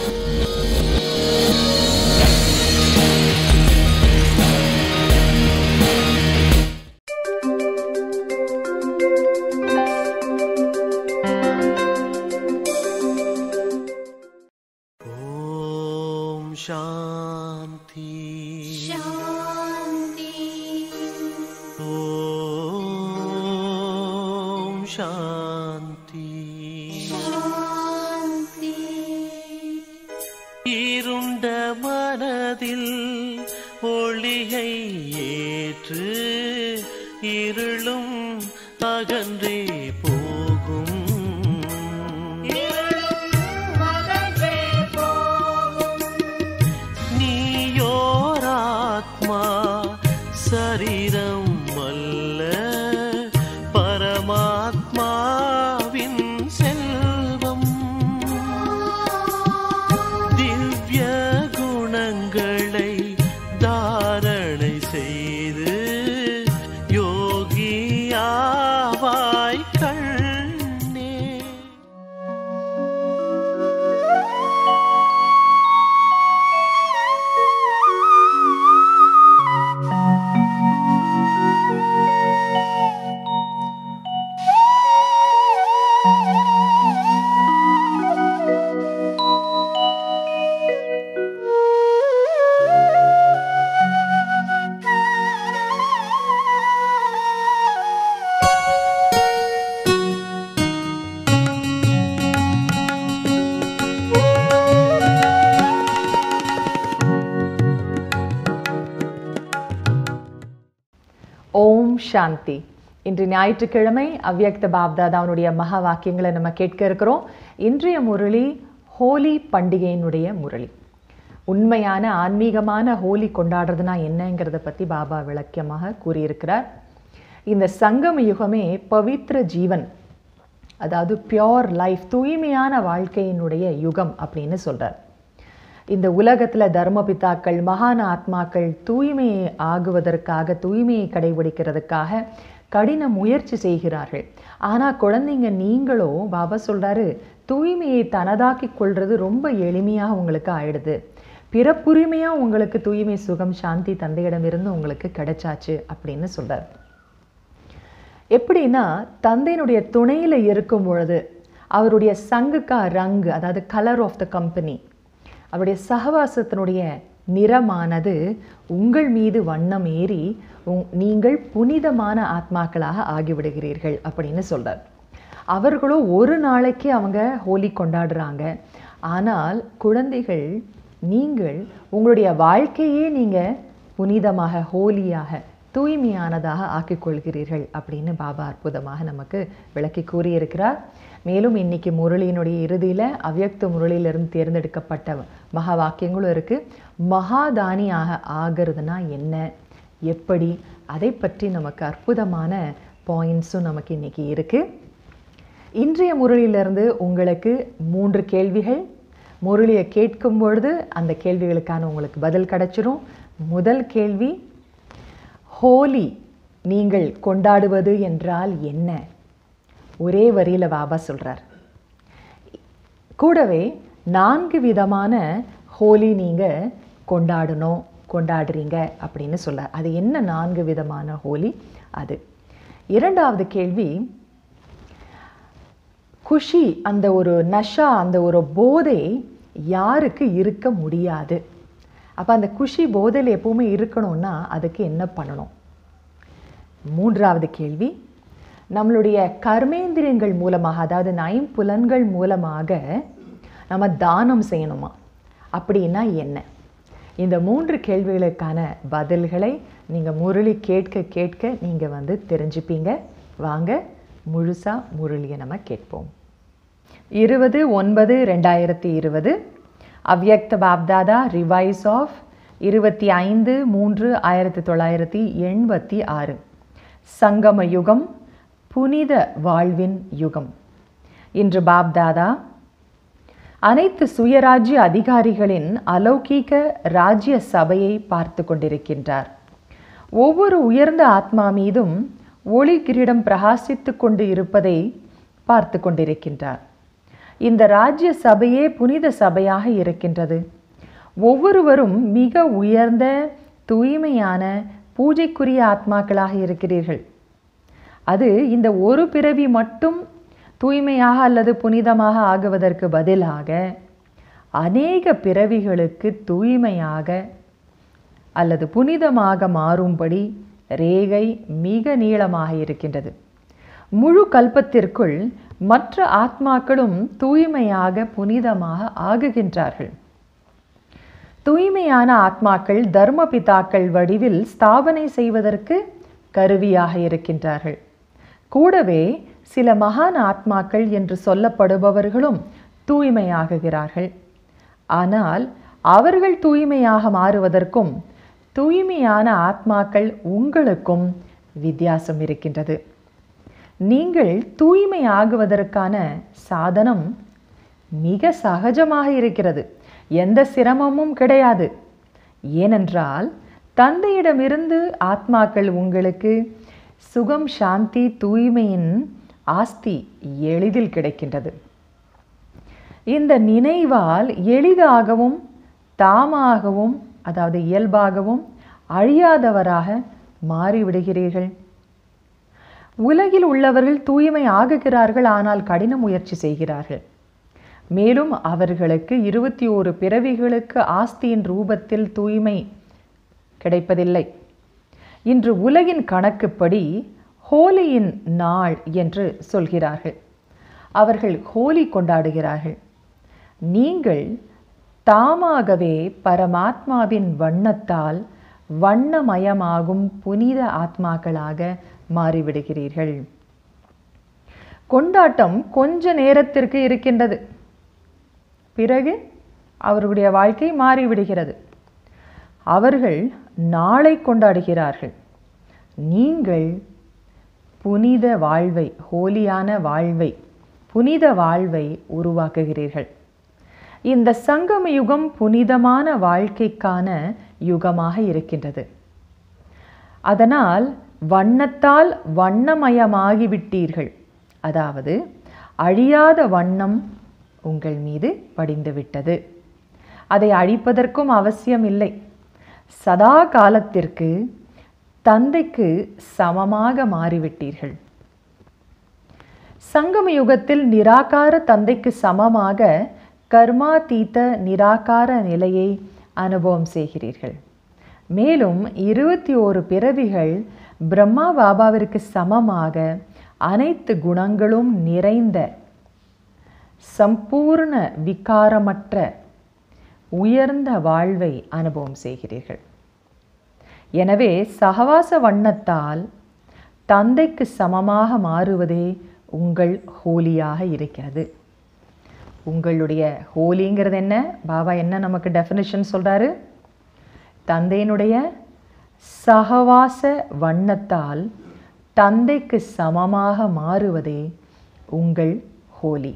ॐ शान्ति शान्ति ॐ शान्ति शान्ति இருண்ட மனதில் ஒளியை ஏற்று இருளும் அகன்றே போகும் மகன்றே போகும் நீயோராத்மா சரீரம் அல்ல பரமாத்மாவின் செல்வம் திவ்ய குணங்களை தாரணை செய்து யோகியாவாய் கண்ணே ஓம் சாந்தி இன்று ஞாயிற்றுக்கிழமை அவ்யக்த பாப்தாதாவுடைய மகா வாக்கியங்களை நம்ம கேட்க இருக்கிறோம் இன்றைய முரளி ஹோலி பண்டிகையினுடைய முரளி உண்மையான ஆன்மீகமான ஹோலி கொண்டாடுறதுனா என்னங்கிறத பற்றி பாபா விளக்கமாக கூறியிருக்கிறார் இந்த சங்கம யுகமே பவித்ர ஜீவன் அதாவது பியோர் லைஃப் தூய்மையான வாழ்க்கையினுடைய யுகம் அப்படின்னு சொல்றார் இந்த உலகத்தில் தர்மபிதாக்கள் மகான ஆத்மாக்கள் தூய்மை ஆகுவதற்காக தூய்மையை கடைபிடிக்கிறதுக்காக கடின முயற்சி செய்கிறார்கள் ஆனால் குழந்தைங்க நீங்களோ பாபா சொல்றாரு தூய்மையை தனதாக்கி கொள்றது ரொம்ப எளிமையாக உங்களுக்கு ஆயிடுது பிறப்புரிமையாக உங்களுக்கு தூய்மை சுகம் சாந்தி தந்தையிடமிருந்து உங்களுக்கு கிடைச்சாச்சு அப்படின்னு சொல்றார் எப்படின்னா தந்தையினுடைய துணையில் இருக்கும் பொழுது அவருடைய சங்குக்கா ரங்கு அதாவது கலர் ஆஃப் த கம்பெனி அவருடைய சகவாசத்தினுடைய நிறமானது உங்கள் மீது வண்ணம் ஏறி உங்- நீங்கள் புனிதமான ஆத்மாக்களாக ஆகிவிடுகிறீர்கள் அப்படின்னு சொல்றார் அவர்களோ ஒரு நாளைக்கு அவங்க ஹோலி கொண்டாடுறாங்க ஆனால் குழந்தைகள் நீங்கள் உங்களுடைய வாழ்க்கையே நீங்கள் புனிதமாக ஹோலியாக தூய்மையானதாக ஆக்கிக் கொள்கிறீர்கள் அப்படின்னு பாபா அற்புதமாக நமக்கு விளக்கி கூறியிருக்கிறார் மேலும் இன்னைக்கு முரளியினுடைய இறுதியில் அவ்யக்த முரளியிலிருந்து தேர்ந்தெடுக்கப்பட்ட மகா வாக்கியங்களும் இருக்கு மகாதானியாக ஆகிறதுனா என்ன எப்படி அதை பற்றி நமக்கு அற்புதமான பாயிண்ட்ஸும் நமக்கு இன்னைக்கு இருக்கு இன்றைய முரளியிலிருந்து உங்களுக்கு மூன்று கேள்விகள் முரளியை கேட்கும் பொழுது அந்த கேள்விகளுக்கான உங்களுக்கு பதில் கிடைச்சிரும் முதல் கேள்வி ஹோலி நீங்கள் கொண்டாடுவது என்றால் என்ன ஒரே வரியில பாபா சொல்றார் கூடவே நான்கு விதமான ஹோலி நீங்க கொண்டாடணும் கொண்டாடுறீங்க அப்படின்னு சொல்றார் அது என்ன நான்கு விதமான ஹோலி அது இரண்டாவது கேள்வி குஷி அந்த ஒரு நஷா அந்த ஒரு போதை யாருக்கு இருக்க முடியாது அப்போ அந்த குஷி போதையில் எப்பவுமே இருக்கணும்னா அதுக்கு என்ன பண்ணணும் மூன்றாவது கேள்வி நம்மளுடைய கர்மேந்திரியங்கள் மூலமாக அதாவது ஐம்புலன்கள் மூலமாக நம்ம தானம் செய்யணுமா அப்படின்னா என்ன இந்த மூன்று கேள்விகளுக்கான பதில்களை நீங்கள் முரளி கேட்க கேட்க நீங்கள் வந்து தெரிஞ்சுப்பீங்க வாங்க முழுசாக முரளியை நம்ம கேட்போம் இருபது ஒன்பது ரெண்டாயிரத்தி இருபது அவ்யக்த பாப்தாதா ரிவைஸ் ஆஃப் இருபத்தி ஐந்து மூன்று ஆயிரத்தி தொள்ளாயிரத்தி எண்பத்தி ஆறு சங்கம யுகம் புனித வாழ்வின் யுகம் இன்று பாப்தாதா அனைத்து சுயராஜ்ய அதிகாரிகளின் அலௌகீக ராஜ்ய சபையை பார்த்து கொண்டிருக்கின்றார் ஒவ்வொரு உயர்ந்த ஆத்மா மீதும் ஒளி கிரீடம் பிரகாசித்துக் கொண்டு இருப்பதை பார்த்து கொண்டிருக்கின்றார் இந்த ராஜ்ய சபையே புனித சபையாக இருக்கின்றது ஒவ்வொருவரும் மிக உயர்ந்த தூய்மையான பூஜைக்குரிய ஆத்மாக்களாக இருக்கிறீர்கள் அது இந்த ஒரு பிறவி மட்டும் தூய்மையாக அல்லது புனிதமாக ஆகுவதற்கு பதிலாக அநேக பிறவிகளுக்கு தூய்மையாக அல்லது புனிதமாக மாறும்படி ரேகை மிக நீளமாக இருக்கின்றது முழு கல்பத்திற்குள் மற்ற ஆத்மாக்களும் தூய்மையாக புனிதமாக ஆகுகின்றார்கள் தூய்மையான ஆத்மாக்கள் தர்ம பிதாக்கள் வடிவில் ஸ்தாபனை செய்வதற்கு கருவியாக இருக்கின்றார்கள் கூடவே சில மகான் ஆத்மாக்கள் என்று சொல்லப்படுபவர்களும் தூய்மையாகுகிறார்கள் ஆனால் அவர்கள் தூய்மையாக மாறுவதற்கும் தூய்மையான ஆத்மாக்கள் உங்களுக்கும் வித்தியாசம் இருக்கின்றது நீங்கள் தூய்மை ஆகுவதற்கான சாதனம் மிக சகஜமாக இருக்கிறது எந்த சிரமமும் கிடையாது ஏனென்றால் தந்தையிடமிருந்து ஆத்மாக்கள் உங்களுக்கு சுகம் சாந்தி தூய்மையின் ஆஸ்தி எளிதில் கிடைக்கின்றது இந்த நினைவால் எளிதாகவும் தாமாகவும் அதாவது இயல்பாகவும் அழியாதவராக மாறிவிடுகிறீர்கள் உலகில் உள்ளவர்கள் தூய்மை ஆகுகிறார்கள் ஆனால் கடின முயற்சி செய்கிறார்கள் மேலும் அவர்களுக்கு இருபத்தி ஓரு பிறவிகளுக்கு ஆஸ்தியின் ரூபத்தில் தூய்மை கிடைப்பதில்லை இன்று உலகின் கணக்குப்படி ஹோலியின் நாள் என்று சொல்கிறார்கள் அவர்கள் ஹோலி கொண்டாடுகிறார்கள் நீங்கள் தாமாகவே பரமாத்மாவின் வண்ணத்தால் வண்ணமயமாகும் புனித ஆத்மாக்களாக மாறிவிடுகிறீர்கள் கொண்டாட்டம் கொஞ்ச நேரத்திற்கு இருக்கின்றது பிறகு அவர்களுடைய வாழ்க்கை மாறிவிடுகிறது அவர்கள் நாளை கொண்டாடுகிறார்கள் நீங்கள் புனித வாழ்வை ஹோலியான வாழ்வை புனித வாழ்வை உருவாக்குகிறீர்கள் இந்த சங்கம யுகம் புனிதமான வாழ்க்கைக்கான யுகமாக இருக்கின்றது அதனால் வண்ணத்தால் வண்ணமயமாகிவிட்டீர்கள் அதாவது அழியாத வண்ணம் உங்கள் மீது படிந்துவிட்டது அதை அழிப்பதற்கும் அவசியம் இல்லை சதா காலத்திற்கு தந்தைக்கு சமமாக மாறிவிட்டீர்கள் சங்கம யுகத்தில் நிராகார தந்தைக்கு சமமாக கர்மாதீத நிராகார நிலையை அனுபவம் செய்கிறீர்கள் மேலும் இருபத்தி ஓரு பிறவிகள் பிரம்மா பாபாவிற்கு சமமாக அனைத்து குணங்களும் நிறைந்த சம்பூர்ண விகாரமற்ற உயர்ந்த வாழ்வை அனுபவம் செய்கிறீர்கள் எனவே சகவாச வண்ணத்தால் தந்தைக்கு சமமாக மாறுவதே உங்கள் ஹோலியாக இருக்கிறது உங்களுடைய ஹோலிங்கிறது என்ன பாபா என்ன நமக்கு டெஃபினிஷன் சொல்றாரு தந்தையினுடைய சகவாச வண்ணத்தால் தந்தைக்கு சமமாக மாறுவதே உங்கள் ஹோலி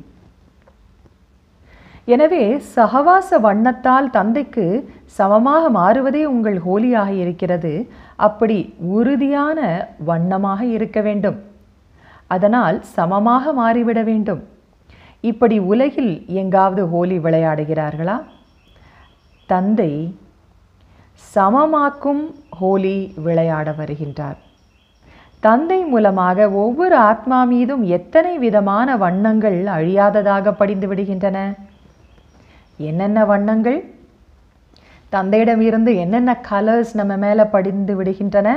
எனவே சகவாச வண்ணத்தால் தந்தைக்கு சமமாக மாறுவதே உங்கள் ஹோலியாக இருக்கிறது அப்படி உறுதியான வண்ணமாக இருக்க வேண்டும் அதனால் சமமாக மாறிவிட வேண்டும் இப்படி உலகில் எங்காவது ஹோலி விளையாடுகிறார்களா தந்தை சமமாக்கும் ஹோலி விளையாட வருகின்றார் தந்தை மூலமாக ஒவ்வொரு ஆத்மா மீதும் எத்தனை விதமான வண்ணங்கள் அழியாததாக படிந்து விடுகின்றன என்னென்ன வண்ணங்கள் தந்தையிடமிருந்து என்னென்ன கலர்ஸ் நம்ம மேலே படிந்து விடுகின்றன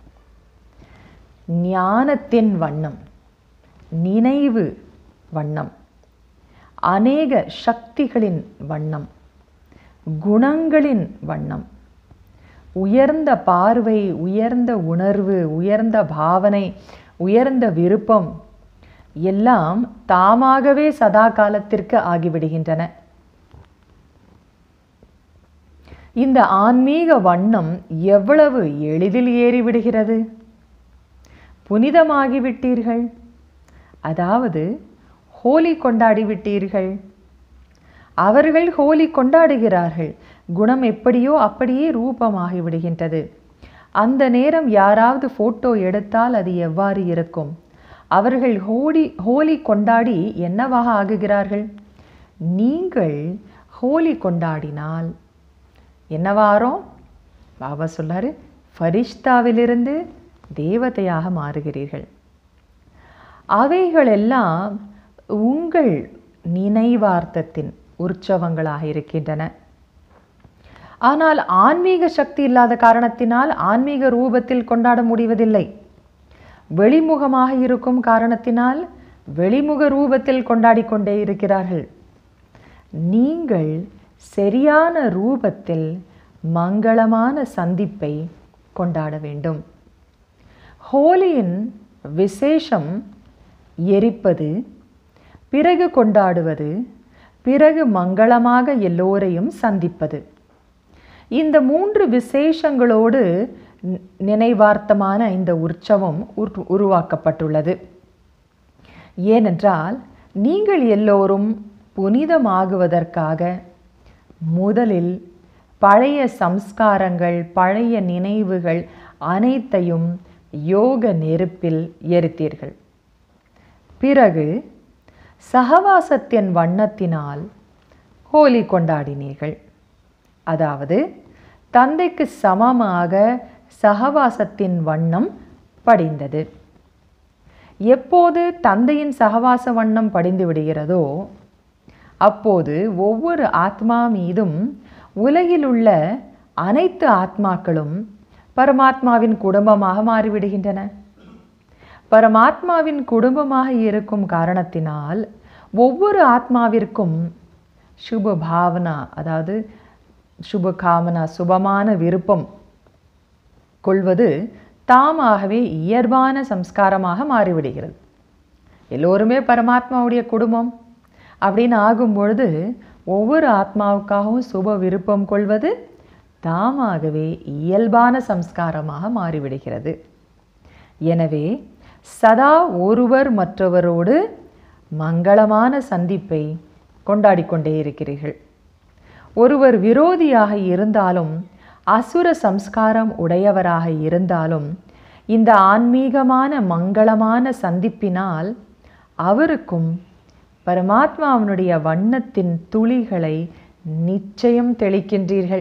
ஞானத்தின் வண்ணம் நினைவு வண்ணம் அநேக சக்திகளின் வண்ணம் குணங்களின் வண்ணம் உயர்ந்த பார்வை உயர்ந்த உணர்வு உயர்ந்த பாவனை உயர்ந்த விருப்பம் எல்லாம் தாமாகவே சதா காலத்திற்கு ஆகிவிடுகின்றன இந்த ஆன்மீக வண்ணம் எவ்வளவு எளிதில் ஏறிவிடுகிறது புனிதமாகிவிட்டீர்கள் அதாவது ஹோலி கொண்டாடி விட்டீர்கள் அவர்கள் ஹோலி கொண்டாடுகிறார்கள் குணம் எப்படியோ அப்படியே ரூபமாகி விடுகின்றது அந்த நேரம் யாராவது ஃபோட்டோ எடுத்தால் அது எவ்வாறு இருக்கும் அவர்கள் ஹோலி ஹோலி கொண்டாடி என்னவாக ஆகுகிறார்கள் நீங்கள் ஹோலி கொண்டாடினால் என்னவாரோம் பாபா சொல்லாரு ஃபரிஷ்தாவிலிருந்து தேவதையாக மாறுகிறீர்கள் அவைகளெல்லாம் உங்கள் நினைவார்த்தத்தின் உற்சவங்களாக இருக்கின்றன ஆனால் ஆன்மீக சக்தி இல்லாத காரணத்தினால் ஆன்மீக ரூபத்தில் கொண்டாட முடிவதில்லை வெளிமுகமாக இருக்கும் காரணத்தினால் வெளிமுக ரூபத்தில் கொண்டாடி கொண்டே இருக்கிறார்கள் நீங்கள் சரியான ரூபத்தில் மங்களமான சந்திப்பை கொண்டாட வேண்டும் ஹோலியின் விசேஷம் எரிப்பது பிறகு கொண்டாடுவது பிறகு மங்களமாக எல்லோரையும் சந்திப்பது இந்த மூன்று விசேஷங்களோடு நி- நினைவார்த்தமான இந்த உற்சவம் உரு- உருவாக்கப்பட்டுள்ளது ஏனென்றால் நீங்கள் எல்லோரும் புனிதமாகுவதற்காக முதலில் பழைய சம்ஸ்காரங்கள் பழைய நினைவுகள் அனைத்தையும் யோக நெருப்பில் எரித்தீர்கள் பிறகு சகவாசத்தின் வண்ணத்தினால் ஹோலி கொண்டாடினீர்கள் அதாவது தந்தைக்கு சமமாக சகவாசத்தின் வண்ணம் படிந்தது எப்போது தந்தையின் சகவாச வண்ணம் படிந்து விடுகிறதோ அப்போது ஒவ்வொரு ஆத்மா மீதும் உலகில் உள்ள அனைத்து ஆத்மாக்களும் பரமாத்மாவின் குடும்பமாக மாறிவிடுகின்றன பரமாத்மாவின் குடும்பமாக இருக்கும் காரணத்தினால் ஒவ்வொரு ஆத்மாவிற்கும் சுப பாவனா அதாவது சுப காமனா சுபமான விருப்பம் கொள்வது தாமாகவே இயல்பான சம்ஸ்காரமாக மாறிவிடுகிறது எல்லோருமே பரமாத்மாவுடைய குடும்பம் அப்படின்னு ஆகும் பொழுது ஒவ்வொரு ஆத்மாவுக்காகவும் சுப விருப்பம் கொள்வது தாமாகவே இயல்பான சம்ஸ்காரமாக மாறிவிடுகிறது எனவே சதா ஒருவர் மற்றவரோடு மங்களமான சந்திப்பை கொண்டாடிக் கொண்டே இருக்கிறீர்கள் ஒருவர் விரோதியாக இருந்தாலும் அசுர சம்ஸ்காரம் உடையவராக இருந்தாலும் இந்த ஆன்மீகமான மங்களமான சந்திப்பினால் அவருக்கும் பரமாத்மாவினுடைய வண்ணத்தின் துளிகளை நிச்சயம் தெளிக்கின்றீர்கள்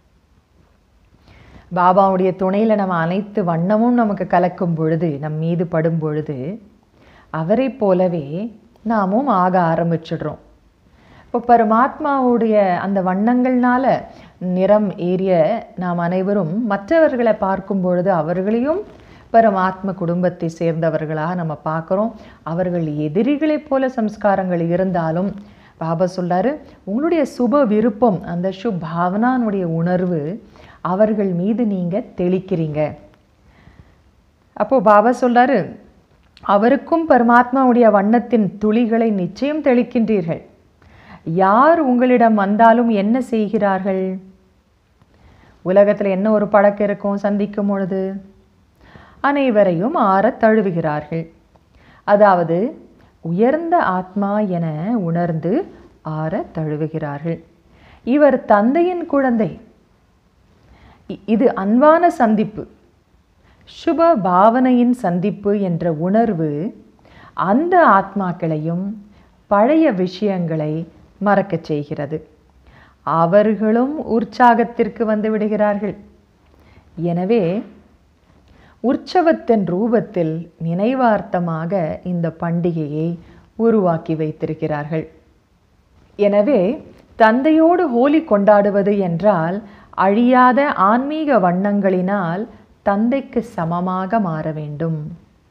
பாபாவுடைய துணையில் நம்ம அனைத்து வண்ணமும் நமக்கு கலக்கும் பொழுது நம் மீது படும் பொழுது அவரைப் போலவே நாமும் ஆக ஆரம்பிச்சிடுறோம் இப்போ பரமாத்மாவுடைய அந்த வண்ணங்கள்னால நிறம் ஏறிய நாம் அனைவரும் மற்றவர்களை பார்க்கும் பொழுது அவர்களையும் பரமாத்ம குடும்பத்தை சேர்ந்தவர்களாக நம்ம பார்க்குறோம் அவர்கள் எதிரிகளைப் போல சம்ஸ்காரங்கள் இருந்தாலும் பாபா சொல்றாரு உங்களுடைய சுப விருப்பம் அந்த சுப் பாவனானுடைய உணர்வு அவர்கள் மீது நீங்கள் தெளிக்கிறீங்க அப்போ பாபா சொல்றாரு அவருக்கும் பரமாத்மாவுடைய வண்ணத்தின் துளிகளை நிச்சயம் தெளிக்கின்றீர்கள் யார் உங்களிடம் வந்தாலும் என்ன செய்கிறார்கள் உலகத்தில் என்ன ஒரு பழக்கம் இருக்கும் சந்திக்கும் பொழுது அனைவரையும் ஆறத் தழுவுகிறார்கள் அதாவது உயர்ந்த ஆத்மா என உணர்ந்து ஆறத் தழுவுகிறார்கள் இவர் தந்தையின் குழந்தை இ- இது அன்பான சந்திப்பு சுப பாவனையின் சந்திப்பு என்ற உணர்வு அந்த ஆத்மாக்களையும் பழைய விஷயங்களை மறக்கச் செய்கிறது அவர்களும் உற்சாகத்திற்கு வந்து விடுகிறார்கள் எனவே உற்சவத்தின் ரூபத்தில் நினைவார்த்தமாக இந்த பண்டிகையை உருவாக்கி வைத்திருக்கிறார்கள் எனவே தந்தையோடு ஹோலி கொண்டாடுவது என்றால் அழியாத ஆன்மீக வண்ணங்களினால் தந்தைக்கு சமமாக மாற வேண்டும்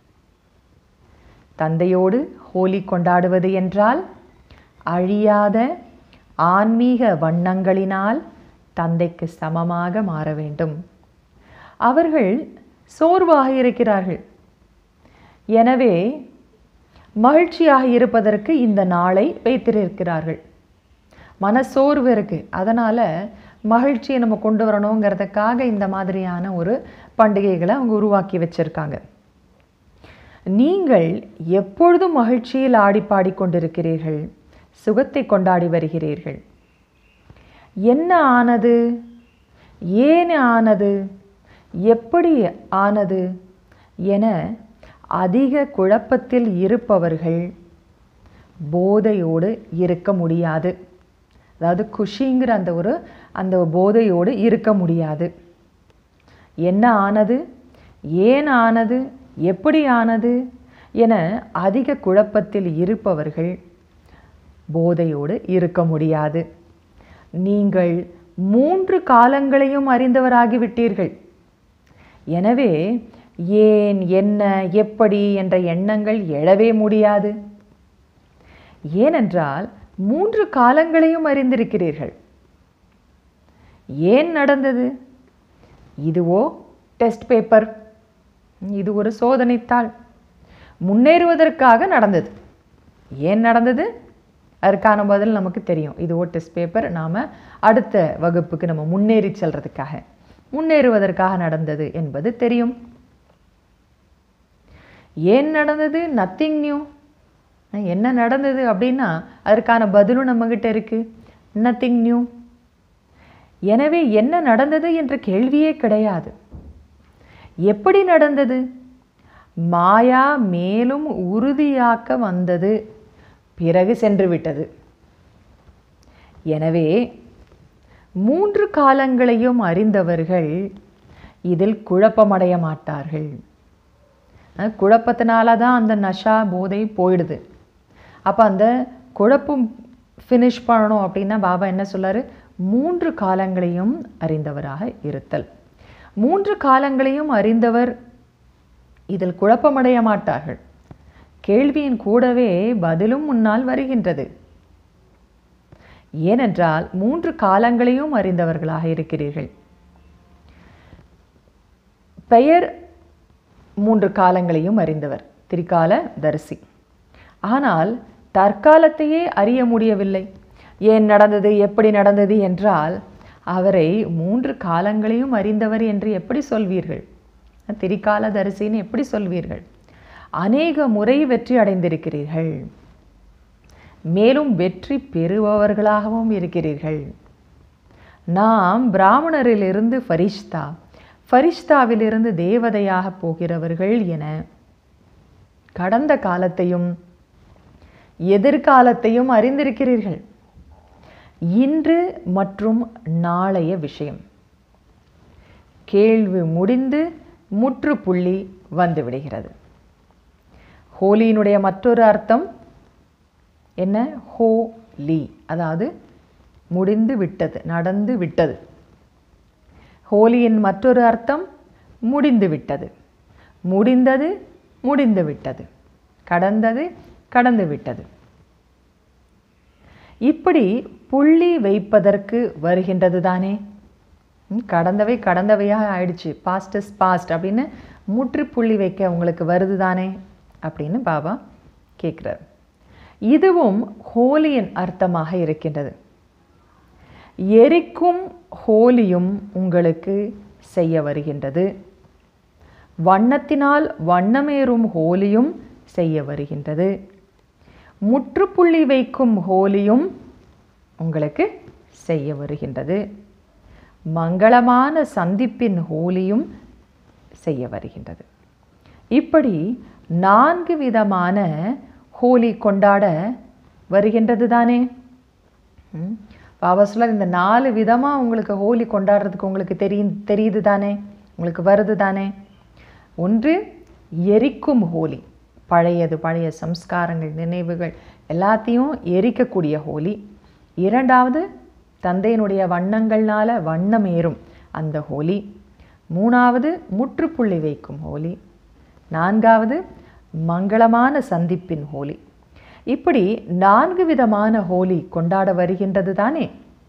தந்தையோடு ஹோலி கொண்டாடுவது என்றால் அழியாத ஆன்மீக வண்ணங்களினால் தந்தைக்கு சமமாக மாற வேண்டும் அவர்கள் சோர்வாக இருக்கிறார்கள் எனவே மகிழ்ச்சியாக இருப்பதற்கு இந்த நாளை வைத்திருக்கிறார்கள் மனசோர்வு இருக்கு அதனால மகிழ்ச்சியை நம்ம கொண்டு வரணுங்கிறதுக்காக இந்த மாதிரியான ஒரு பண்டிகைகளை அவங்க உருவாக்கி வச்சிருக்காங்க நீங்கள் எப்பொழுதும் மகிழ்ச்சியில் ஆடி பாடிக்கொண்டிருக்கிறீர்கள் சுகத்தை கொண்டாடி வருகிறீர்கள் என்ன ஆனது ஏன் ஆனது எப்படி ஆனது என அதிக குழப்பத்தில் இருப்பவர்கள் போதையோடு இருக்க முடியாது அதாவது குஷிங்கிற அந்த ஒரு அந்த போதையோடு இருக்க முடியாது என்ன ஆனது ஏன் ஆனது எப்படி ஆனது என அதிக குழப்பத்தில் இருப்பவர்கள் போதையோடு இருக்க முடியாது நீங்கள் மூன்று காலங்களையும் அறிந்தவராகிவிட்டீர்கள் எனவே ஏன் என்ன எப்படி என்ற எண்ணங்கள் எழவே முடியாது ஏனென்றால் மூன்று காலங்களையும் அறிந்திருக்கிறீர்கள் ஏன் நடந்தது இதுவோ டெஸ்ட் பேப்பர் இது ஒரு சோதனைத்தாள் முன்னேறுவதற்காக நடந்தது ஏன் நடந்தது அதற்கான பதில் நமக்கு தெரியும் இதுவோ டெஸ்ட் பேப்பர் நாம் அடுத்த வகுப்புக்கு நம்ம முன்னேறி செல்றதுக்காக முன்னேறுவதற்காக நடந்தது என்பது தெரியும் ஏன் நடந்தது நத்திங் நியூ என்ன நடந்தது அப்படின்னா அதற்கான பதிலும் நம்மக்கிட்ட இருக்கு நத்திங் நியூ எனவே என்ன நடந்தது என்ற கேள்வியே கிடையாது எப்படி நடந்தது மாயா மேலும் உறுதியாக்க வந்தது பிறகு சென்று விட்டது எனவே மூன்று காலங்களையும் அறிந்தவர்கள் இதில் குழப்பமடைய மாட்டார்கள் அஹ் குழப்பத்தினால தான் அந்த நஷா போதை போயிடுது அப்போ அந்த குழப்பம் ஃபினிஷ் பண்ணணும் அப்படின்னா பாபா என்ன சொல்லாரு மூன்று காலங்களையும் அறிந்தவராக இருத்தல் மூன்று காலங்களையும் அறிந்தவர் இதில் குழப்பமடைய மாட்டார்கள் கேள்வியின் கூடவே பதிலும் முன்னால் வருகின்றது ஏனென்றால் மூன்று காலங்களையும் அறிந்தவர்களாக இருக்கிறீர்கள் பெயர் மூன்று காலங்களையும் அறிந்தவர் திரிகால தரிசி ஆனால் தற்காலத்தையே அறிய முடியவில்லை ஏன் நடந்தது எப்படி நடந்தது என்றால் அவரை மூன்று காலங்களையும் அறிந்தவர் என்று எப்படி சொல்வீர்கள் திரிகால தரிசின்னு எப்படி சொல்வீர்கள் அநேக முறை வெற்றி அடைந்திருக்கிறீர்கள் மேலும் வெற்றி பெறுபவர்களாகவும் இருக்கிறீர்கள் நாம் பிராமணரிலிருந்து ஃபரிஷ்தா ஃபரிஷ்தாவிலிருந்து தேவதையாக போகிறவர்கள் என கடந்த காலத்தையும் எதிர்காலத்தையும் அறிந்திருக்கிறீர்கள் இன்று மற்றும் நாளைய விஷயம் கேள்வி முடிந்து முற்றுப்புள்ளி வந்துவிடுகிறது ஹோலியினுடைய மற்றொரு அர்த்தம் என்ன ஹோ லீ அதாவது முடிந்து விட்டது நடந்து விட்டது ஹோலியின் மற்றொரு அர்த்தம் முடிந்து விட்டது முடிந்தது முடிந்து விட்டது கடந்தது கடந்து விட்டது இப்படி புள்ளி வைப்பதற்கு வருகின்றது தானே ம், கடந்தவை கடந்தவையாக ஆயிடுச்சு பாஸ்ட் இஸ் பாஸ்ட் அப்படின்னு முற்றுப்புள்ளி வைக்க உங்களுக்கு வருது தானே அப்படின்னு பாபா கேட்குறார் இதுவும் ஹோலியின் அர்த்தமாக இருக்கின்றது எரிக்கும் ஹோலியும் உங்களுக்கு செய்ய வருகின்றது வண்ணத்தினால் வண்ணமேறும் ஹோலியும் செய்ய வருகின்றது முற்றுப்புள்ளி வைக்கும் ஹோலியும் உங்களுக்கு செய்ய வருகின்றது மங்களமான சந்திப்பின் ஹோலியும் செய்ய வருகின்றது இப்படி நான்கு விதமான ஹோலி கொண்டாட வருகின்றது தானே ம். பாபா சொல்லார் இந்த நாலு விதமாக உங்களுக்கு ஹோலி கொண்டாடுறதுக்கு உங்களுக்கு தெரியும் தெரியுது தானே உங்களுக்கு வருது தானே ஒன்று எரிக்கும் ஹோலி பழையது பழைய சம்ஸ்காரங்கள் நினைவுகள் எல்லாத்தையும் எரிக்கக்கூடிய ஹோலி இரண்டாவது தந்தையினுடைய வண்ணங்கள்னால வண்ணமேறும் அந்த ஹோலி மூணாவது முற்றுப்புள்ளி வைக்கும் ஹோலி நான்காவது மங்களமான சந்திப்பின் ஹோலி இப்படி நான்கு விதமான ஹோலி கொண்டாட வருகின்றது தானே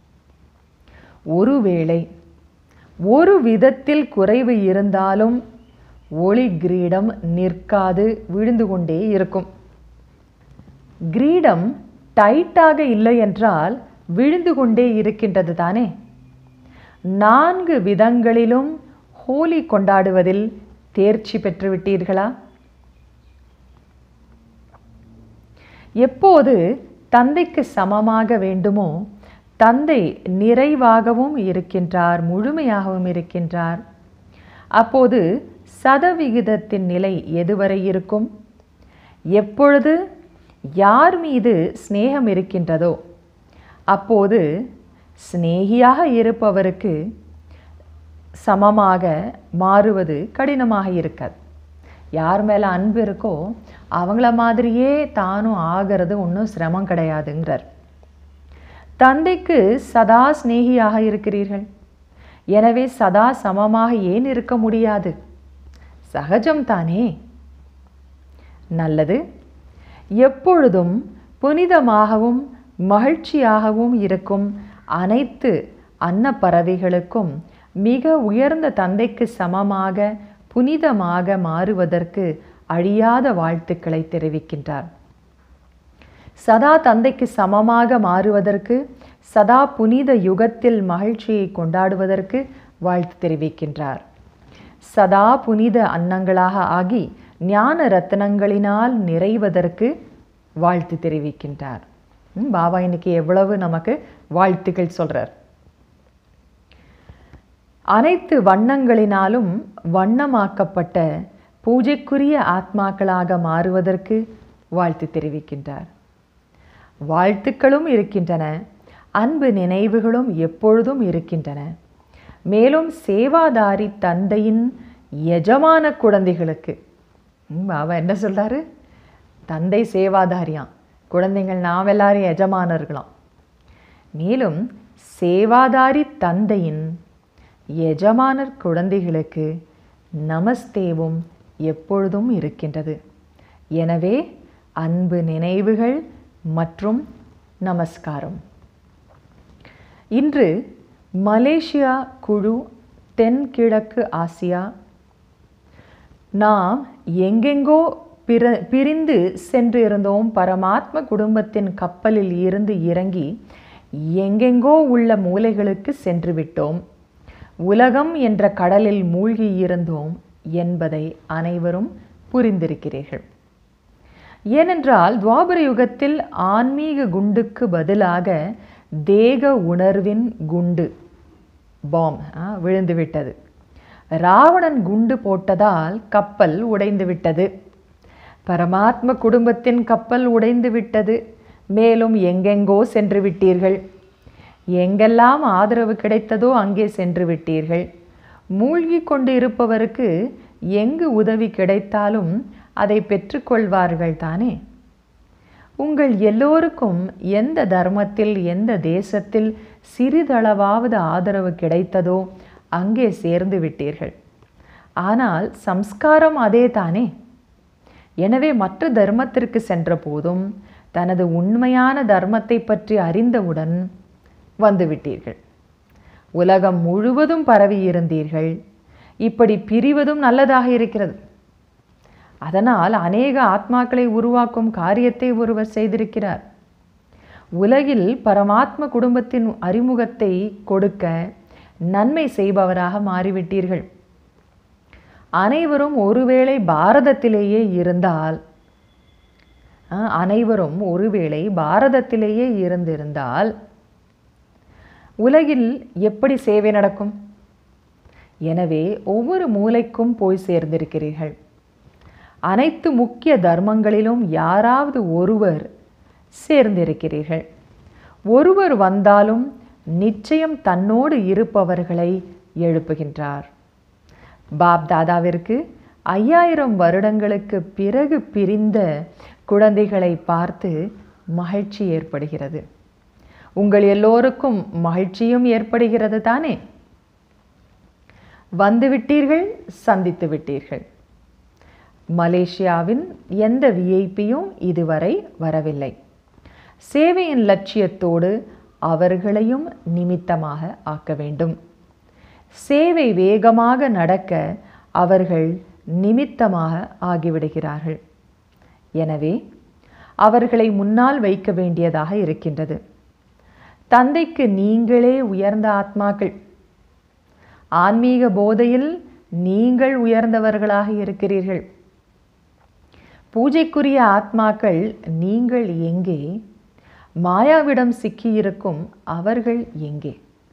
ஒருவேளை ஒரு விதத்தில் குறைவு இருந்தாலும் ஒளி கிரீடம் நிற்காது விழுந்து கொண்டே இருக்கும் கிரீடம் டைட்டாக இல்லை என்றால் விழுந்து கொண்டே இருக்கின்றது தானே நான்கு விதங்களிலும் ஹோலி கொண்டாடுவதில் தேர்ச்சி பெற்றுவிட்டீர்களா எப்போது தந்தைக்கு சமமாக வேண்டுமோ தந்தை நிறைவாகவும் இருக்கின்றார் முழுமையாகவும் இருக்கின்றார் அப்போது சதவிகிதத்தின் நிலை எதுவரை இருக்கும் எப்பொழுது யார் மீது சிநேகம் இருக்கின்றதோ அப்போது சிநேகியாக இருப்பவருக்கு சமமாக மாறுவது கடினமாக இருக்காது யார் மேலே அன்பு இருக்கோ அவங்கள மாதிரியே தானும் ஆகிறது ஒன்றும் சிரமம் கிடையாதுங்கிறார் தந்தைக்கு சதா சிநேகியாக இருக்கிறீர்கள் எனவே சதா சமமாக ஏன் இருக்க முடியாது சகஜம் தானே நல்லது எப்பொழுதும் புனிதமாகவும் மகிழ்ச்சியாகவும் இருக்கும் அனைத்து அன்னப்பறவைகளுக்கும் மிக உயர்ந்த தந்தைக்கு சமமாக புனிதமாக மாறுவதற்கு அழியாத வாழ்த்துக்களை தெரிவிக்கின்றார் சதா தந்தைக்கு சமமாக மாறுவதற்கு சதா புனித யுகத்தில் மகிழ்ச்சியை கொண்டாடுவதற்கு வாழ்த்து தெரிவிக்கின்றார் சதா புனித அன்னங்களாக ஆகி ஞான ரத்னங்களினால் நிறைவதற்கு வாழ்த்து தெரிவிக்கின்றார் ம், பாபா இன்னைக்கு எவ்வளவு நமக்கு வாழ்த்துக்கள் சொல்றார் அனைத்து வண்ணங்களினாலும் வண்ணமாக்கப்பட்ட பூஜைக்குரிய ஆத்மாக்களாக மாறுவதற்கு வாழ்த்து தெரிவிக்கின்றார் வாழ்த்துக்களும் இருக்கின்றன அன்பு நினைவுகளும் எப்பொழுதும் இருக்கின்றன மேலும் சேவாதாரி தந்தையின் எஜமான குழந்தைகளுக்கு ம், பாபா என்ன சொல்றாரு தந்தை சேவாதாரியாம் குழந்தைகள் நாம் எல்லாரும் எஜமானர்களாம் மேலும் சேவாதாரி தந்தையின் எஜமானர் குழந்தைகளுக்கு நமஸ்தேவும் எப்பொழுதும் இருக்கின்றது எனவே அன்பு நினைவுகள் மற்றும் நமஸ்காரம் இன்று மலேசியா குழு தென்கிழக்கு ஆசியா நாம் எங்கெங்கோ பிற பிரிந்து சென்று இருந்தோம் பரமாத்ம குடும்பத்தின் கப்பலில் இருந்து இறங்கி எங்கெங்கோ உள்ள மூலைகளுக்கு சென்று விட்டோம் உலகம் என்ற கடலில் மூழ்கி இருந்தோம் என்பதை அனைவரும் புரிந்திருக்கிறீர்கள் ஏனென்றால் துவாபர யுகத்தில் ஆன்மீக குண்டுக்கு பதிலாக தேக உணர்வின் குண்டு பாம் விழுந்து விட்டது ராவணன் குண்டு போட்டதால் கப்பல் உடைந்து விட்டது பரமாத்ம குடும்பத்தின் கப்பல் உடைந்து விட்டது மேலும் எங்கெங்கோ சென்று விட்டீர்கள் எங்கெல்லாம் ஆதரவு கிடைத்ததோ அங்கே சென்று விட்டீர்கள் மூழ்கி கொண்டு இருப்பவருக்கு எங்கு உதவி கிடைத்தாலும் அதை பெற்றுக்கொள்வார்கள் தானே உங்கள் எல்லோருக்கும் எந்த தர்மத்தில் எந்த தேசத்தில் சிறிதளவாவது ஆதரவு கிடைத்ததோ அங்கே சேர்ந்து விட்டீர்கள் ஆனால் சம்ஸ்காரம் அதே தானே எனவே மற்ற தர்மத்திற்கு சென்ற போதும் தனது உண்மையான தர்மத்தை பற்றி அறிந்தவுடன் வந்துவிட்டீர்கள் உலகம் முழுவதும் பரவி இருந்தீர்கள் இப்படி பிரிவதும் நல்லதாக இருக்கிறது அதனால் அநேக ஆத்மாக்களை உருவாக்கும் காரியத்தை ஒருவர் செய்திருக்கிறார் உலகில் பரமாத்ம குடும்பத்தின் அறிமுகத்தை கொடுக்க நன்மை செய்பவராக மாறிவிட்டீர்கள் அனைவரும் ஒருவேளை பாரதத்திலேயே இருந்தால் அஹ், அனைவரும் ஒருவேளை பாரதத்திலேயே இருந்திருந்தால் உலகில் எப்படி சேவை நடக்கும் எனவே ஒவ்வொரு மூலைக்கும் போய் சேர்ந்திருக்கிறீர்கள் அனைத்து முக்கிய தர்மங்களிலும் யாராவது ஒருவர் சேர்ந்திருக்கிறீர்கள் ஒருவர் வந்தாலும் நிச்சயம் தன்னோடு இருப்பவர்களை எழுப்புகின்றார் பாப் தாதாவிற்கு ஐயாயிரம் வருடங்களுக்கு பிறகு பிரிந்த குழந்தைகளை பார்த்து மகிழ்ச்சி ஏற்படுகிறது உங்கள் எல்லோருக்கும் மகிழ்ச்சியும் ஏற்படுகிறது தானே வந்துவிட்டீர்கள் சந்தித்து விட்டீர்கள் மலேசியாவின் எந்த விஐபியும் இதுவரை வரவில்லை சேவையின் லட்சியத்தோடு அவர்களையும் நிமித்தமாக ஆக்க வேண்டும் சேவை வேகமாக நடக்க அவர்கள் நிமித்தமாக ஆகிவிடுகிறார்கள் எனவே அவர்களை முன்னால் வைக்க வேண்டியதாக இருக்கின்றது தந்தைக்கு நீங்களே உயர்ந்த ஆத்மாக்கள் ஆன்மீக போதையில் நீங்கள் உயர்ந்தவர்களாக இருக்கிறீர்கள் பூஜைக்குரிய ஆத்மாக்கள் நீங்கள் எங்கே மாயாவிடம் சிக்கியிருக்கும் அவர்கள் எங்கே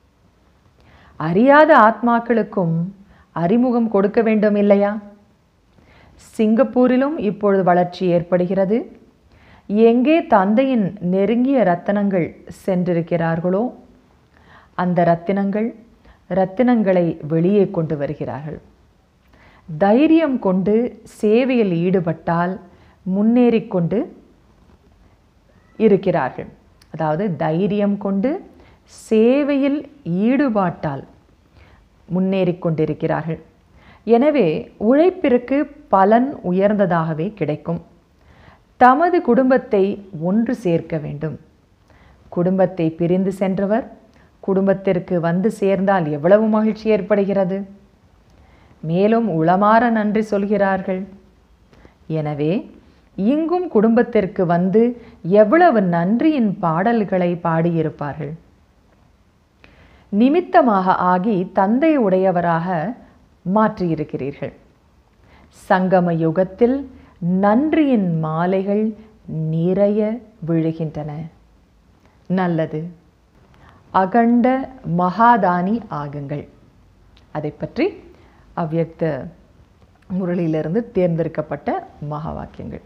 அறியாத ஆத்மாக்களுக்கும் அறிமுகம் கொடுக்க வேண்டும் இல்லையா சிங்கப்பூரிலும் இப்பொழுது வளர்ச்சி ஏற்படுகிறது எங்கே தந்தையின் நெருங்கிய ரத்தினங்கள் சென்றிருக்கிறார்களோ அந்த ரத்தினங்கள் ரத்தினங்களை வெளியே கொண்டு வருகிறார்கள் தைரியம் கொண்டு சேவையில் ஈடுபட்டால் முன்னேறிக் கொண்டு இருக்கிறார்கள் அதாவது தைரியம் கொண்டு சேவையில் ஈடுபாட்டால் முன்னேறிக் கொண்டிருக்கிறார்கள் எனவே உழைப்பிற்கு பலன் உயர்ந்ததாகவே கிடைக்கும் தமது குடும்பத்தை ஒன்று சேர்க்க வேண்டும் குடும்பத்தை பிரிந்து சென்றவர் குடும்பத்திற்கு வந்து சேர்ந்தால் எவ்வளவு மகிழ்ச்சி ஏற்படுகிறது மேலும் உளமாற நன்றி சொல்கிறார்கள் எனவே இங்கும் குடும்பத்திற்கு வந்து எவ்வளவு நன்றியின் பாடல்களை பாடியிருப்பார்கள் நிமித்தமாக ஆகி தந்தை உடையவராக மாற்றியிருக்கிறீர்கள் சங்கம யுகத்தில் நன்றியின் மாலைகள் நிறைய விழுகின்றன நல்லது அகண்ட மகாதானி ஆகுங்கள் அதை பற்றி அவ்யக்த முரளியிலிருந்து தேர்ந்தெடுக்கப்பட்ட மகா வாக்கியங்கள்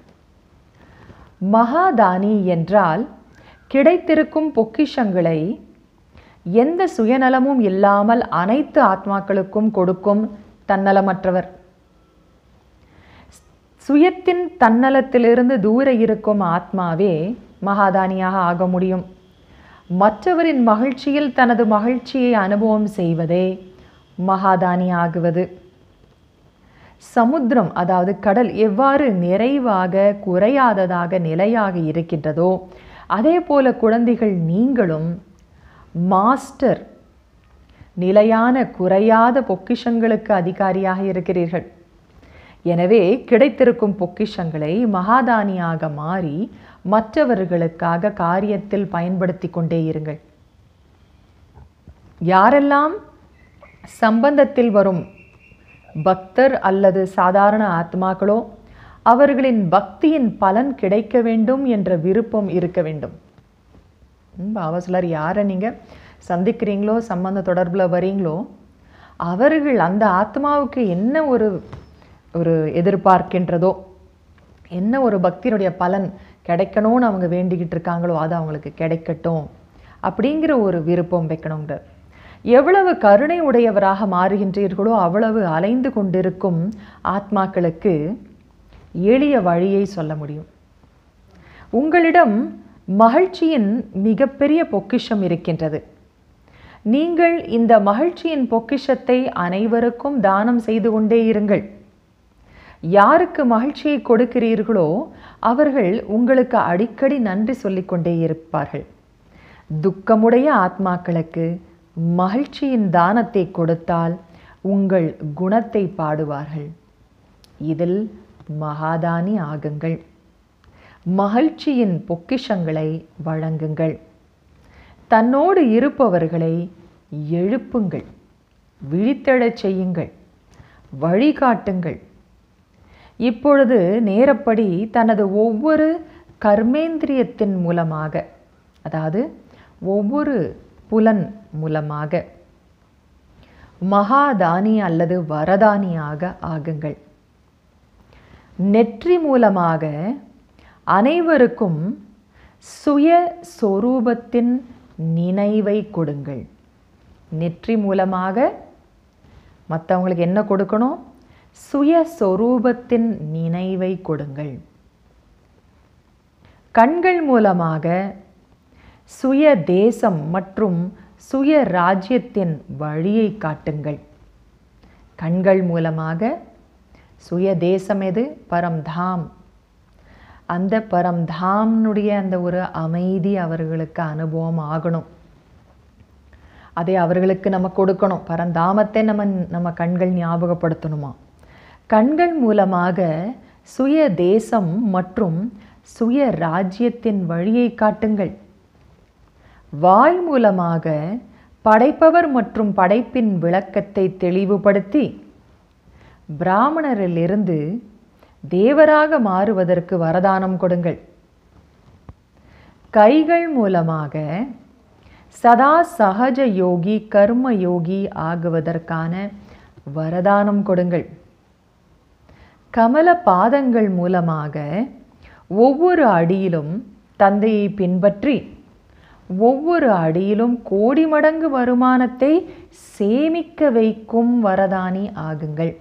மகாதானி என்றால் கிடைத்திருக்கும் பொக்கிஷங்களை எந்த சுயநலமும் இல்லாமல் அனைத்து ஆத்மாக்களுக்கும் கொடுக்கும் தன்னலமற்றவர் சுயத்தின் தன்னலத்திலிருந்து தூர இருக்கும் ஆத்மாவே மகாதானியாக ஆக முடியும் மற்றவரின் மகிழ்ச்சியில் தனது மகிழ்ச்சியை அனுபவம் செய்வதே மகாதானி ஆகுவது சமுத்திரம் அதாவது கடல் எவ்வாறு நிறைவாக குறையாததாக நிலையாக இருக்கின்றதோ அதே போல குழந்தைகள் நீங்களும் மாஸ்டர் நிலையான குறையாத பொக்கிஷங்களுக்கு அதிகாரியாக இருக்கிறீர்கள் எனவே கிடைத்திருக்கும் பொக்கிஷங்களை மகாதானியாக மாறி மற்றவர்களுக்காக காரியத்தில் பயன்படுத்தி கொண்டே இருங்கள் யாரெல்லாம் சம்பந்தத்தில் வரும் பக்தர் அல்லது சாதாரண ஆத்மாக்களோ அவர்களின் பக்தியின் பலன் கிடைக்க வேண்டும் என்ற விருப்பம் இருக்க வேண்டும் ம், பாபா சிலர் யாரை நீங்கள் சந்திக்கிறீங்களோ சம்பந்த தொடர்பில் வரீங்களோ அவர்கள் அந்த ஆத்மாவுக்கு என்ன ஒரு ஒரு எதிர்பார்க்கின்றதோ என்ன ஒரு பக்தியினுடைய பலன் கிடைக்கணும்னு அவங்க வேண்டிக்கிட்டு இருக்காங்களோ அது அவங்களுக்கு கிடைக்கட்டும் அப்படிங்கிற ஒரு விருப்பம் வைக்கணுங்கிறார் எவ்வளவு கருணை உடையவராக மாறுகின்றீர்களோ அவ்வளவு அலைந்து கொண்டிருக்கும் ஆத்மாக்களுக்கு எளிய வழியை சொல்ல முடியும் உங்களிடம் மகிழ்ச்சியின் மிகப்பெரிய பொக்கிஷம் இருக்கின்றது நீங்கள் இந்த மகிழ்ச்சியின் பொக்கிஷத்தை அனைவருக்கும் தானம் செய்து கொண்டே இருங்கள் யாருக்கு மகிழ்ச்சியை கொடுக்கிறீர்களோ அவர்கள் உங்களுக்கு அடிக்கடி நன்றி சொல்லிக்கொண்டே இருப்பார்கள் துக்கமுடைய ஆத்மாக்களுக்கு மகிழ்ச்சியின் தானத்தை கொடுத்தால் உங்கள் குணத்தை பாடுவார்கள் இதில் மகாதானி ஆகுங்கள் மகிழ்ச்சியின் பொக்கிஷங்களை வழங்குங்கள் தன்னோடு இருப்பவர்களை எழுப்புங்கள் விழித்தெழச் செய்யுங்கள் வழிகாட்டுங்கள் இப்பொழுது நேரப்படி தனது ஒவ்வொரு கர்மேந்திரியத்தின் மூலமாக அதாவது ஒவ்வொரு புலன் மூலமாக மகாதானி அல்லது வரதானியாக ஆகுங்கள் நெற்றி மூலமாக அனைவருக்கும் சுய சொரூபத்தின் நினைவை கொடுங்கள் நெற்றி மூலமாக மற்றவங்களுக்கு என்ன கொடுக்கணும் சுய சொரூபத்தின் நினைவை கொடுங்கள் கண்கள் மூலமாக சுய தேசம் மற்றும் சுய ராஜ்யத்தின் வழியை காட்டுங்கள் கண்கள் மூலமாக சுய தேசம் எது பரம்தாம் அந்த பரம்தாம்னுடைய அந்த ஒரு அமைதி அவர்களுக்கு அனுபவம் ஆகணும் அதை அவர்களுக்கு நம்ம கொடுக்கணும் பரந்தாமத்தை நம்ம நம்ம கண்கள் ஞாபகப்படுத்தணுமா கண்கள் மூலமாக சுய தேசம் மற்றும் சுய ராஜ்யத்தின் வழியை காட்டுங்கள் வாய் மூலமாக படைப்பவர் மற்றும் படைப்பின் விளக்கத்தை தெளிவுபடுத்தி பிராமணரிலிருந்து தேவராக மாறுவதற்கு வரதானம் கொடுங்கள் கைகள் மூலமாக சதா சகஜ யோகி கர்ம யோகி ஆகுவதற்கான வரதானம் கொடுங்கள் கமல பாதங்கள் மூலமாக ஒவ்வொரு அடியிலும் தந்தையை பின்பற்றி ஒவ்வொரு அடியிலும் கோடி மடங்கு வருமானத்தை சேமிக்க வைக்கும் வரதானி ஆகுங்கள்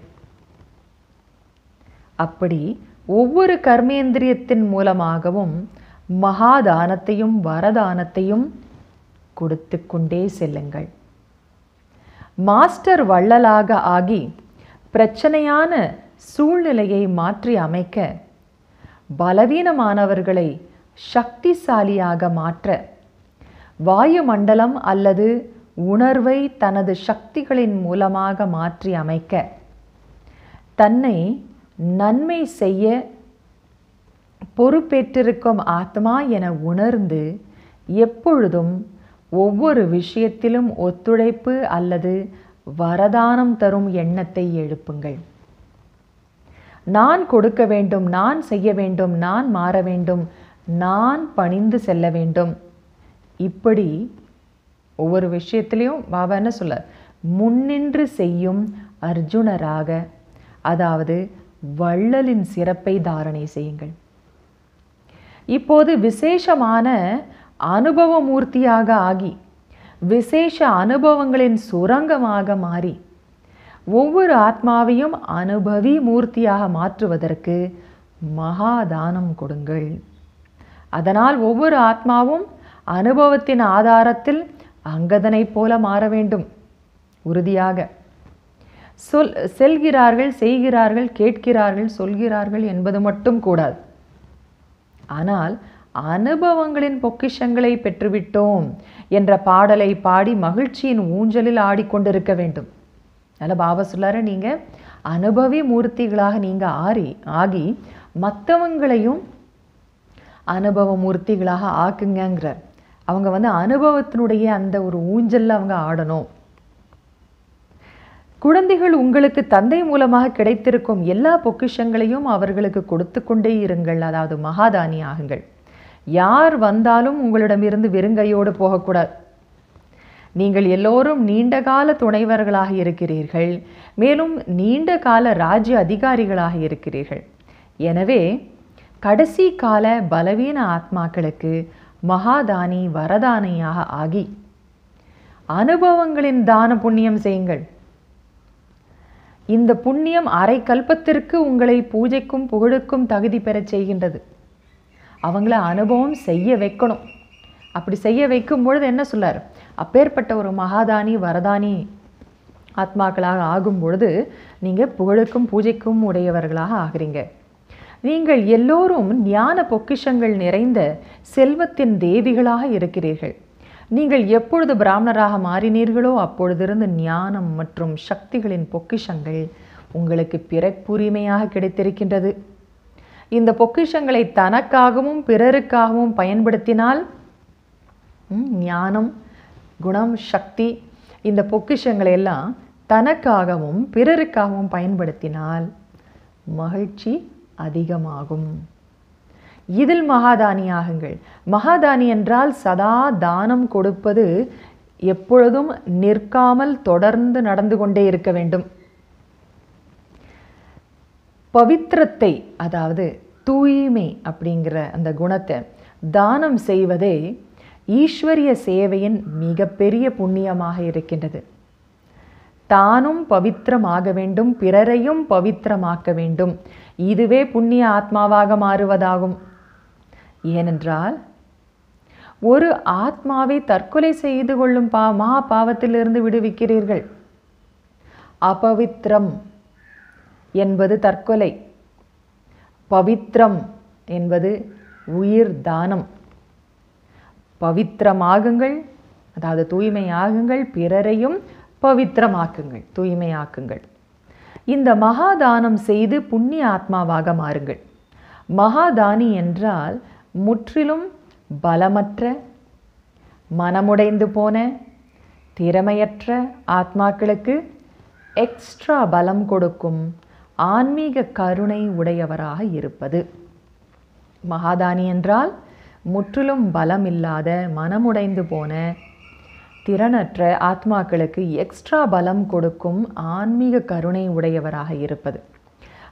அப்படி ஒவ்வொரு கர்மேந்திரியத்தின் மூலமாகவும் மகாதானத்தையும் வரதானத்தையும் கொடுத்து கொண்டே செல்லுங்கள் மாஸ்டர் வள்ளலாக ஆகி பிரச்சனையான சூழ்நிலையை மாற்றி அமைக்க பலவீனமானவர்களை சக்திசாலியாக மாற்ற வாயுமண்டலம் அல்லது உணர்வை தனது சக்திகளின் மூலமாக மாற்றி அமைக்க தன்னை நன்மை செய்ய பொறுப்பேற்றிருக்கும் ஆத்மா என உணர்ந்து எப்பொழுதும் ஒவ்வொரு விஷயத்திலும் ஒத்துழைப்பு அல்லது வரதானம் தரும் எண்ணத்தை எழுப்புங்கள் நான் கொடுக்க வேண்டும் நான் செய்ய வேண்டும் நான் மாற வேண்டும் நான் பணிந்து செல்ல வேண்டும் இப்படி ஒவ்வொரு விஷயத்திலையும் பாபா என்ன சொல்ல முன்னின்று செய்யும் அர்ஜுனராக அதாவது வள்ளலின் சிறப்பை தாரணை செய்யுங்கள் இப்போது விசேஷமான அனுபவ மூர்த்தியாக ஆகி விசேஷ அனுபவங்களின் சுரங்கமாக மாறி ஒவ்வொரு ஆத்மாவையும் அனுபவி மூர்த்தியாக மாற்றுவதற்கு மகாதானம் கொடுங்கள் அதனால் ஒவ்வொரு ஆத்மாவும் அனுபவத்தின் ஆதாரத்தில் அங்கதனைப் போல மாற வேண்டும் உறுதியாக சொல் செல்கிறார்கள் செய்கிறார்கள் கேட்கிறார்கள் சொல்கிறார்கள் என்பது மட்டும் கூடாது ஆனால் அனுபவங்களின் பொக்கிஷங்களை பெற்றுவிட்டோம் என்ற பாடலை பாடி மகிழ்ச்சியின் ஊஞ்சலில் ஆடிக்கொண்டிருக்க வேண்டும் அதில் பாபா சொல்லாரு நீங்கள் அனுபவி மூர்த்திகளாக நீங்கள் ஆறி ஆகி மற்றவங்களையும் அனுபவ மூர்த்திகளாக ஆக்குங்கங்கிறார் அவங்க வந்து அனுபவத்தினுடைய அந்த ஒரு ஊஞ்சல்ல அவங்க ஆடணும் குழந்தைகள் உங்களுக்கு தந்தை மூலமாக கிடைத்திருக்கும் எல்லா பொக்கிஷங்களையும் அவர்களுக்கு கொடுத்து கொண்டே இருங்கள் அதாவது மகாதானி ஆகுங்கள் யார் வந்தாலும் உங்களிடமிருந்து வெறுங்கையோடு போகக்கூடாது நீங்கள் எல்லோரும் நீண்ட கால துணைவர்களாக இருக்கிறீர்கள் மேலும் நீண்ட கால ராஜ்ய அதிகாரிகளாக இருக்கிறீர்கள் எனவே கடைசி கால பலவீன ஆத்மாக்களுக்கு மகாதானி வரதானியாக ஆகி அனுபவங்களின் தான புண்ணியம் செய்யுங்கள் இந்த புண்ணியம் அரை கல்பத்திற்கு உங்களை பூஜைக்கும் புகழுக்கும் தகுதி பெறச் செய்கின்றது அவங்கள அனுபவம் செய்ய வைக்கணும் அப்படி செய்ய வைக்கும் பொழுது என்ன சொல்லார் அப்பேற்பட்ட ஒரு மகாதானி வரதானி ஆத்மாக்களாக ஆகும் பொழுது நீங்கள் புகழுக்கும் பூஜைக்கும் உடையவர்களாக ஆகிறீங்க நீங்கள் எல்லோரும் ஞான பொக்கிஷங்கள் நிறைந்த செல்வத்தின் தேவிகளாக இருக்கிறீர்கள் நீங்கள் எப்பொழுது பிராமணராக மாறினீர்களோ அப்பொழுதிருந்து ஞானம் மற்றும் சக்திகளின் பொக்கிஷங்கள் உங்களுக்கு பிறப்புரிமையாக கிடைத்திருக்கின்றது இந்த பொக்கிஷங்களை தனக்காகவும் பிறருக்காகவும் பயன்படுத்தினால் ம், ஞானம் குணம் சக்தி இந்த பொக்கிஷங்களை எல்லாம் தனக்காகவும் பிறருக்காகவும் பயன்படுத்தினால் மகிழ்ச்சி அதிகமாகும் இதில் மகாதானி ஆகுங்கள் மகாதானி என்றால் சதா தானம் கொடுப்பது எப்பொழுதும் நிற்காமல் தொடர்ந்து நடந்து கொண்டே இருக்க வேண்டும் பவித்திரத்தை அதாவது தூய்மை அப்படிங்கிற அந்த குணத்தை தானம் செய்வதே ஈஸ்வரிய சேவையின் மிகப்பெரிய புண்ணியமாக இருக்கின்றது தானும் பவித்திரமாக வேண்டும் பிறரையும் பவித்திரமாக்க வேண்டும் இதுவே புண்ணிய ஆத்மாவாக மாறுவதாகும் ஏனென்றால் ஒரு ஆத்மாவை தற்கொலை செய்து கொள்ளும் பா மகா பாவத்திலிருந்து விடுவிக்கிறீர்கள் அபவித்ரம் என்பது தற்கொலை பவித்ரம் என்பது உயிர் தானம் பவித்திரமாகுங்கள் அதாவது தூய்மையாகுங்கள் பிறரையும் பவித்திரமாக்குங்கள் தூய்மையாக்குங்கள் இந்த மகாதானம் செய்து புண்ணிய ஆத்மாவாக மாறுங்கள் மகாதானி என்றால் முற்றிலும் பலமற்ற மனமுடைந்து போன திறமையற்ற ஆத்மாக்களுக்கு எக்ஸ்ட்ரா பலம் கொடுக்கும் ஆன்மீக கருணை உடையவராக இருப்பது மகாதானி என்றால் முற்றிலும் பலம் இல்லாத மனமுடைந்து போன திறனற்ற ஆத்மாக்களுக்கு எக்ஸ்ட்ரா பலம் கொடுக்கும் ஆன்மீக கருணை உடையவராக இருப்பது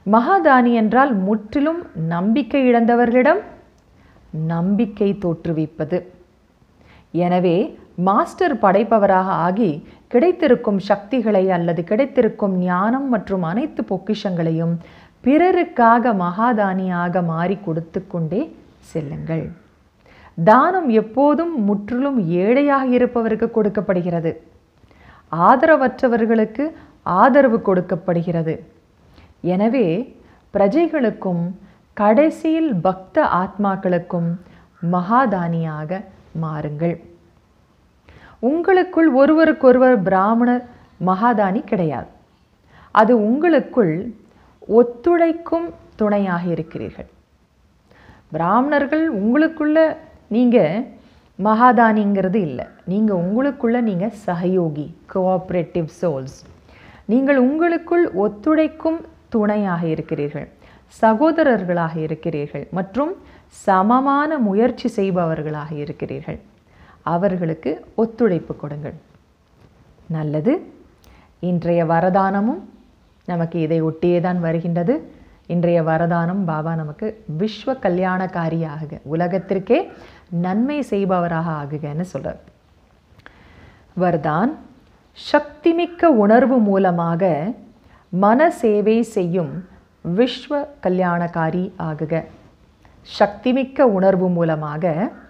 மகாதானி என்றால் முற்றிலும் நம்பிக்கை இழந்தவர்களிடம் நம்பிக்கை தோற்றுவிப்பது எனவே மாஸ்டர் படைப்பவராக ஆகி கிடைத்திருக்கும் சக்திகளை அல்லது கிடைத்திருக்கும் ஞானம் மற்றும் அனைத்து பொக்கிஷங்களையும் பிறருக்காக மகாதானியாக மாறி கொடுத்து கொண்டே செல்லுங்கள் தானம் எப்போதும் முற்றிலும் ஏழையாக இருப்பவருக்கு கொடுக்கப்படுகிறது ஆதரவற்றவர்களுக்கு ஆதரவு கொடுக்கப்படுகிறது எனவே பிரஜைகளுக்கும் கடைசியில் பக்த ஆத்மாக்களுக்கும் மகாதானியாக மாறுங்கள் உங்களுக்குள் ஒருவருக்கொருவர் பிராமணர் மகாதானி கிடையாது அது உங்களுக்குள் ஒத்துழைக்கும் துணையாக இருக்கிறீர்கள் பிராமணர்கள் உங்களுக்குள்ள நீங்கள் மகாதானிங்கிறது இல்லை நீங்கள் உங்களுக்குள்ள நீங்கள் சகயோகி கோஆப்ரேட்டிவ் சோல்ஸ் நீங்கள் உங்களுக்குள் ஒத்துழைக்கும் துணையாக இருக்கிறீர்கள் சகோதரர்களாக இருக்கிறீர்கள் மற்றும் சமமான முயற்சி செய்பவர்களாக இருக்கிறீர்கள் அவர்களுக்கு ஒத்துழைப்பு கொடுங்கள் நல்லது இன்றைய வரதானமும் நமக்கு இதை ஒட்டியே தான் வருகின்றது இன்றைய வரதானம் பாபா நமக்கு விஸ்வ கல்யாணக்காரி ஆகுக உலகத்திற்கே நன்மை செய்பவராக ஆகுகன்னு சொல்றார் வரதான் சக்திமிக்க உணர்வு மூலமாக மன சேவை செய்யும் விஸ்வ கல்யாணக்காரி ஆகுக சக்திமிக்க உணர்வு மூலமாக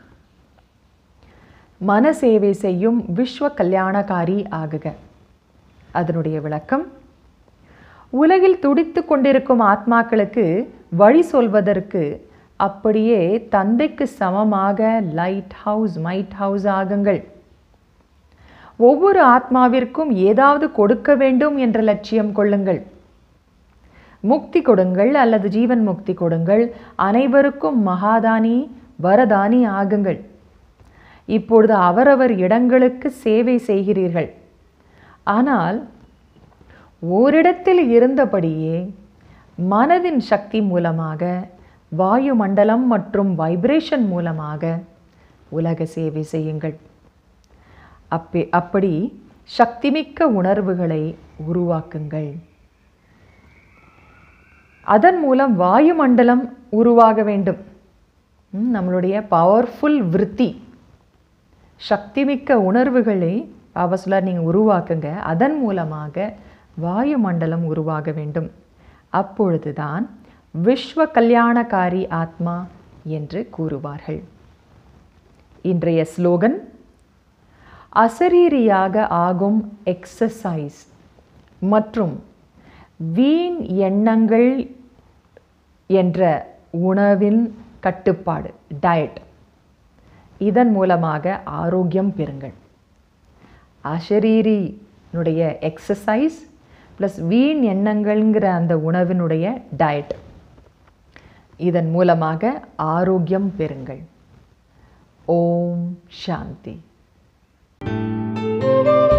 மன சேவை செய்யும் விஸ்வ கல்யாணக்காரி ஆகுக அதனுடைய விளக்கம் உலகில் துடித்து கொண்டிருக்கும் ஆத்மாக்களுக்கு வழி சொல்வதற்கு அப்படியே தந்தைக்கு சமமாக லைட் ஹவுஸ் மைட் ஹவுஸ் ஆகுங்கள் ஒவ்வொரு ஆத்மாவிற்கும் ஏதாவது கொடுக்க வேண்டும் என்ற லட்சியம் கொள்ளுங்கள் முக்தி கொடுங்கள் அல்லது ஜீவன் முக்தி கொடுங்கள் அனைவருக்கும் மகாதானி வரதானி ஆகுங்கள் இப்பொழுது அவரவர் இடங்களுக்கு சேவை செய்கிறீர்கள் ஆனால் ஓரிடத்தில் இருந்தபடியே மனதின் சக்தி மூலமாக வாயு மண்டலம் மற்றும் வைப்ரேஷன் மூலமாக உலக சேவை செய்யுங்கள் அப்பே அப்படி சக்திமிக்க உணர்வுகளை உருவாக்குங்கள் அதன் மூலம் வாயுமண்டலம் உருவாக வேண்டும் ம், நம்மளுடைய பவர்ஃபுல் விருத்தி சக்திமிக்க உணர்வுகளை பாபசுலார் நீங்கள் உருவாக்குங்க அதன் மூலமாக வாயுமண்டலம் உருவாக வேண்டும் அப்பொழுதுதான் விஸ்வ கல்யாணக்காரி ஆத்மா என்று கூறுவார்கள் இன்றைய ஸ்லோகன் அசரீரியாக ஆகும் எக்ஸசைஸ் மற்றும் வீண் எண்ணங்கள் என்ற உணவின் கட்டுப்பாடு டயட் இதன் மூலமாக ஆரோக்கியம் பெறுங்கள் அஷரீரினுடைய எக்ஸசைஸ் ப்ளஸ் வீண் எண்ணங்கள்ங்கிற அந்த உணவினுடைய டயட் இதன் மூலமாக ஆரோக்கியம் பெறுங்கள் ஓம் சாந்தி